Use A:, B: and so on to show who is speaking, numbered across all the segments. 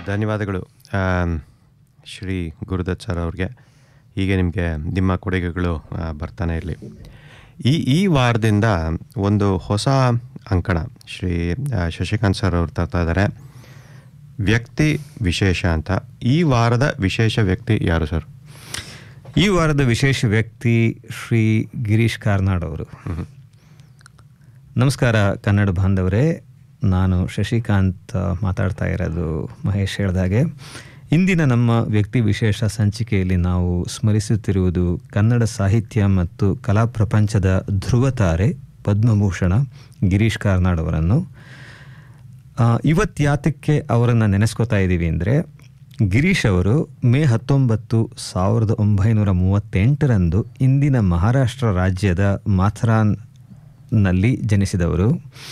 A: ಧನ್ಯವಾದಗಳು am, Shri Gurudatt sir ಅವ್ರಿಗೆ ಹೀಗೆ ನಿಮಗೆ ನಿಮ್ಮ ಕೊಡುಗೆಗಳು ಆ, ಬರ್ತಾನೆ ಇರಲಿ ಈ ಈ ವಾರದಿಂದ ಒಂದು ಹೊಸ ಅಂಕಣ ಶ್ರೀ ಆ, ಶಶಿಕಾಂತ್ ಸರ್ ಅವರು ತರ್ತಾ ಇದ್ದಾರೆ ವ್ಯಕ್ತಿ ವಿಶೇಷ ಅಂತ ಈ ವಾರದ ವಿಶೇಷ ವ್ಯಕ್ತಿ ಯಾರು ಸರ್
B: ಈ ವಾರದ ವಿಶೇಷ ವ್ಯಕ್ತಿ ಶ್ರೀ ಗಿರೀಶ್ ಕಾರ್ನಾಡ್ ಅವರು ನಮಸ್ಕಾರ ಕನ್ನಡ ಬಾಂಧವರೇ ನಾನು ಶಶಿಕಾಂತ್ ಮಾತಾಡ್ತಾ ಇರೋದು ಮಹೇಶ್ ಹೇಳ್ದಾಗೆ ಇಂದಿನ ನಮ್ಮ ವ್ಯಕ್ತಿ ವಿಶೇಷ ಸಂಚಿಕೆಯಲ್ಲಿ ನಾವು ಸ್ಮರಿಸುತ್ತಿರುವುದು ಕನ್ನಡ ಸಾಹಿತ್ಯ ಮತ್ತು ಕಲಾ ಪ್ರಪಂಚದ ಧ್ರುವತಾರೆ ಪದ್ಮಭೂಷಣ ಗಿರೀಶ್ ಕಾರ್ನಾಡ್ ಅವರನ್ನು ಆ, ಇವತ್ತು ಯಾತಕ್ಕೆ ಅವರನ್ನು ನೆನೆಸ್ಕೋತಾ ಇದ್ದೀವಿ ಅಂದರೆ ಗಿರೀಶ್ ಅವರು ಮೇ ಹತ್ತೊಂಬತ್ತು ಸಾವಿರದ ಒಂಬೈನೂರ ಮೂವತ್ತೆಂಟರಂದು ಇಂದಿನ ಮಹಾರಾಷ್ಟ್ರ ರಾಜ್ಯದ ಮಾಥರಾನ್ನಲ್ಲಿ ಜನಿಸಿದವರು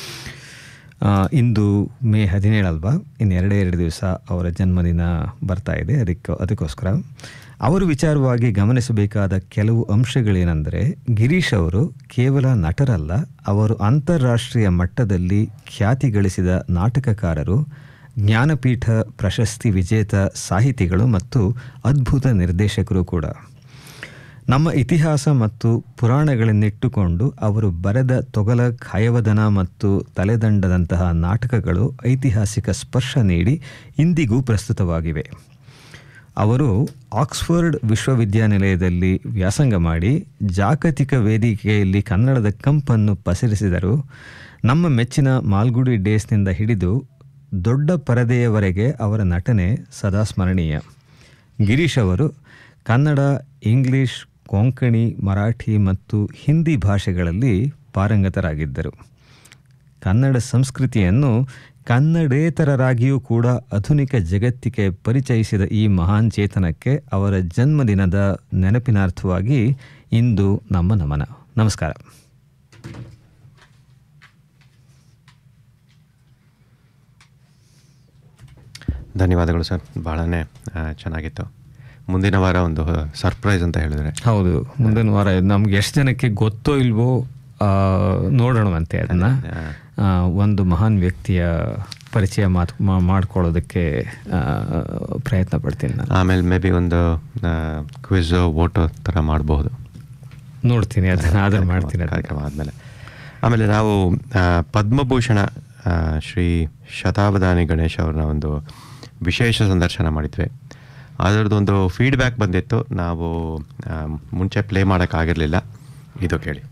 B: ಆ, ಇಂದು ಮೇ ಹದಿನೇಳಲ್ವಾ ಇನ್ನು ಎರಡೇ ಎರಡು ದಿವಸ ಅವರ ಜನ್ಮದಿನ ಬರ್ತಾ ಇದೆ ಅದಕ್ಕೆ ಅದಕ್ಕೋಸ್ಕರ ಅವರು ವಿಚಾರವಾಗಿ ಗಮನಿಸಬೇಕಾದ ಕೆಲವು ಅಂಶಗಳೇನೆಂದರೆ ಗಿರೀಶ್ ಅವರು ಕೇವಲ ನಟರಲ್ಲ ಅವರು ಅಂತಾರಾಷ್ಟ್ರೀಯ ಮಟ್ಟದಲ್ಲಿ ಖ್ಯಾತಿ ಗಳಿಸಿದ ನಾಟಕಕಾರರು ಜ್ಞಾನಪೀಠ ಪ್ರಶಸ್ತಿ ವಿಜೇತ ಸಾಹಿತಿಗಳು ಮತ್ತು ಅದ್ಭುತ ನಿರ್ದೇಶಕರು ಕೂಡ ನಮ್ಮ ಇತಿಹಾಸ ಮತ್ತು ಪುರಾಣಗಳನ್ನಿಟ್ಟುಕೊಂಡು ಅವರು ಬರೆದ ತೊಗಲ ಖಾಯವದನ ಮತ್ತು ತಲೆದಂಡದಂತಹ ನಾಟಕಗಳು ಐತಿಹಾಸಿಕ ಸ್ಪರ್ಶ ನೀಡಿ ಇಂದಿಗೂ ಪ್ರಸ್ತುತವಾಗಿವೆ ಅವರು ಆಕ್ಸ್ಫರ್ಡ್ ವಿಶ್ವವಿದ್ಯಾನಿಲಯದಲ್ಲಿ ವ್ಯಾಸಂಗ ಮಾಡಿ ಜಾಗತಿಕ ವೇದಿಕೆಯಲ್ಲಿ ಕನ್ನಡದ ಕಂಪನ್ನು ಪಸರಿಸಿದರು ನಮ್ಮ ಮೆಚ್ಚಿನ ಮಾಲ್ಗುಡಿ ಡೇಸ್ನಿಂದ ಹಿಡಿದು ದೊಡ್ಡ ಪರದೆಯವರೆಗೆ ಅವರ ನಟನೆ ಸದಾ ಸ್ಮರಣೀಯ ಗಿರೀಶ್ ಅವರು ಕನ್ನಡ ಇಂಗ್ಲಿಷ್ ಕೊಂಕಣಿ ಮರಾಠಿ ಮತ್ತು ಹಿಂದಿ ಭಾಷೆಗಳಲ್ಲಿ ಪಾರಂಗತರಾಗಿದ್ದರು ಕನ್ನಡ ಸಂಸ್ಕೃತಿಯನ್ನು ಕನ್ನಡೇತರರಾಗಿಯೂ ಕೂಡ ಆಧುನಿಕ ಜಗತ್ತಿಗೆ ಪರಿಚಯಿಸಿದ ಈ ಮಹಾನ್ ಚೇತನಕ್ಕೆ ಅವರ ಜನ್ಮದಿನದ ನೆನಪಿನಾರ್ಥವಾಗಿ ಇಂದು ನಮ್ಮ ನಮನ ನಮಸ್ಕಾರ
A: ಧನ್ಯವಾದಗಳು ಸರ್ ಭಾಳನೇ ಆ, ಚೆನ್ನಾಗಿತ್ತು ಮುಂದಿನ ವಾರ ಒಂದು ಸರ್ಪ್ರೈಸ್ ಅಂತ ಹೇಳಿದ್ರೆ
B: ಹೌದು ಮುಂದಿನ ವಾರ ನಮ್ಗೆ ಎಷ್ಟು ಜನಕ್ಕೆ ಗೊತ್ತೋ ಇಲ್ವೋ ಆ, ನೋಡೋಣವಂತೆ ಅದನ್ನ ಆ, ಒಂದು ಮಹಾನ್ ವ್ಯಕ್ತಿಯ ಪರಿಚಯ ಮಾತು ಮಾ- ಮಾಡ್ಕೊಳ್ಳೋದಕ್ಕೆ ಆ, ಪ್ರಯತ್ನ ಪಡ್ತೀನಿ ನಾನು
A: ಆಮೇಲೆ ಮೇ ಬಿ ಒಂದು ಕ್ವಿಝ್ ವೋಟೋ ಥರ ಮಾಡಬಹುದು
B: ನೋಡ್ತೀನಿ ಅದನ್ನ ಆದ್ರೆ ಮಾಡ್ತೀನಿ ಅದನ್ನ.
A: ಕಾರ್ಯಕ್ರಮ ಆದಮೇಲೆ ಆಮೇಲೆ ನಾವು ಆ, ಪದ್ಮಭೂಷಣ ಆ, ಶ್ರೀ ಶತಾವಧಾನಿ ಗಣೇಶ್ ಅವ್ರನ್ನ ಒಂದು ವಿಶೇಷ ಸಂದರ್ಶನ ಮಾಡಿದ್ವಿ ಅದರದ್ದೊಂದು ಫೀಡ್ಬ್ಯಾಕ್ ಬಂದಿತ್ತು ನಾವು ಆ, ಮುಂಚೆ ಪ್ಲೇ ಮಾಡೋಕ್ಕಾಗಿರಲಿಲ್ಲ ಇದು ಕೇಳಿ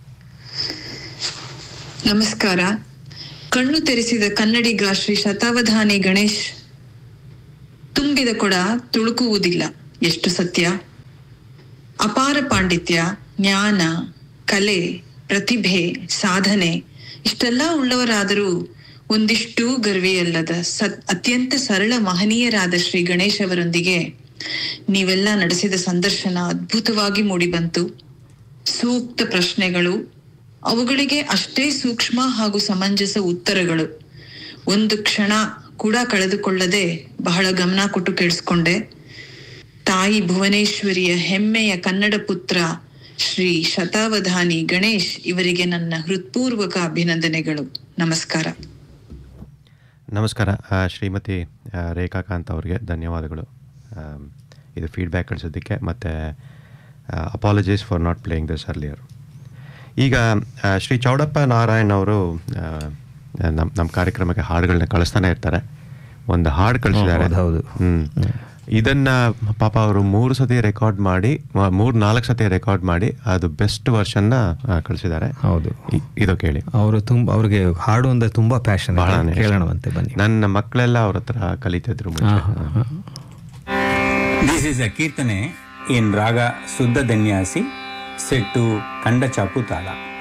C: ನಮಸ್ಕಾರ ಕಣ್ಣು ತೆರೆಸಿದ ಕನ್ನಡಿಗ ಶ್ರೀ ಶತಾವಧಾನಿ ಗಣೇಶ್ ತುಂಬಿದ ಕೊಡ ತುಳುಕುವುದಿಲ್ಲ ಎಷ್ಟು ಸತ್ಯ ಅಪಾರ ಪಾಂಡಿತ್ಯ ಜ್ಞಾನ ಕಲೆ ಪ್ರತಿಭೆ ಸಾಧನೆ ಇಷ್ಟೆಲ್ಲ ಉಳ್ಳವರಾದರೂ ಒಂದಿಷ್ಟೂ ಗರ್ವಿಯಲ್ಲದ ಸತ್ ಅತ್ಯಂತ ಸರಳ ಮಹನೀಯರಾದ ಶ್ರೀ ಗಣೇಶ್ ಅವರೊಂದಿಗೆ ನೀವೆಲ್ಲ ನಡೆಸಿದ ಸಂದರ್ಶನ ಅದ್ಭುತವಾಗಿ ಮೂಡಿಬಂತು ಸೂಕ್ತ ಪ್ರಶ್ನೆಗಳು ಅವುಗಳಿಗೆ ಅಷ್ಟೇ ಸೂಕ್ಷ್ಮ ಹಾಗೂ ಸಮಂಜಸ ಉತ್ತರಗಳು ಒಂದು ಕ್ಷಣ ಕೂಡ ಕಳೆದುಕೊಳ್ಳದೆ ಬಹಳ ಗಮನ ಕೊಟ್ಟು ಕೇಳಿಸ್ಕೊಂಡೆ ತಾಯಿ ಭುವನೇಶ್ವರಿಯ ಹೆಮ್ಮೆಯ ಕನ್ನಡ ಪುತ್ರ ಶ್ರೀ ಶತಾವಧಾನಿ ಗಣೇಶ್ ಇವರಿಗೆ ನನ್ನ ಹೃತ್ಪೂರ್ವಕ ಅಭಿನಂದನೆಗಳು ನಮಸ್ಕಾರ
A: ನಮಸ್ಕಾರ ಆ, ಶ್ರೀಮತಿ ಆ, ರೇಖಾಕಾಂತ್ ಅವರಿಗೆ ಧನ್ಯವಾದಗಳು ಆಮ್, ಇದು ಫೀಡ್ಬ್ಯಾಕ್ ಕಳಿಸೋದಕ್ಕೆ ಮತ್ತು apologies for not playing this earlier ಈಗ ಆ, ಶ್ರೀ ಚೌಡಪ್ಪ ನಾರಾಯಣ್ ಅವರು ನಮ್ಮ ನಮ್ಮ ಕಾರ್ಯಕ್ರಮಕ್ಕೆ ಹಾಡುಗಳನ್ನ ಕಳಿಸ್ತಾನೆ ಇರ್ತಾರೆ ಒಂದು ಹಾಡು ಕಳಿಸಿದ್ದಾರೆ
B: ಹೌದು, ಹೌದು.
A: ಹ್ಮ್. ಇದನ್ನ ಪಾಪ ಅವರು ಮೂರು ಸತಿ ರೆಕಾರ್ಡ್ ಮಾಡಿ ಮ- ಮೂರು ನಾಲ್ಕು ಸತಿ ರೆಕಾರ್ಡ್ ಮಾಡಿ ಅದು ಬೆಸ್ಟ್ ವರ್ಷನ್ನ ಕಳಿಸಿದ್ದಾರೆ
B: ಹೌದು
A: ಇದು ಕೇಳಿ
B: ಅವರು ತುಂಬ ಅವ್ರಿಗೆ ಹಾಡು ಅಂದ್ರೆ ತುಂಬಾ ಪ್ಯಾಷನ್
A: ಬಹಳನೇ ಇಷ್ಟ.
B: ಕೇಳೋಣವಂತೆ ಬನ್ನಿ
A: ನನ್ನ ಮಕ್ಕಳೆಲ್ಲ ಅವ್ರ ಹತ್ರ ಕಲಿತಿದ್ರು ಮುಂಚೆ
B: ಹಾ, ಹಾ, ಹಾ.
D: This is a Kirtane in Raga Suddha Danyasi set to Kanda Chapu Tala.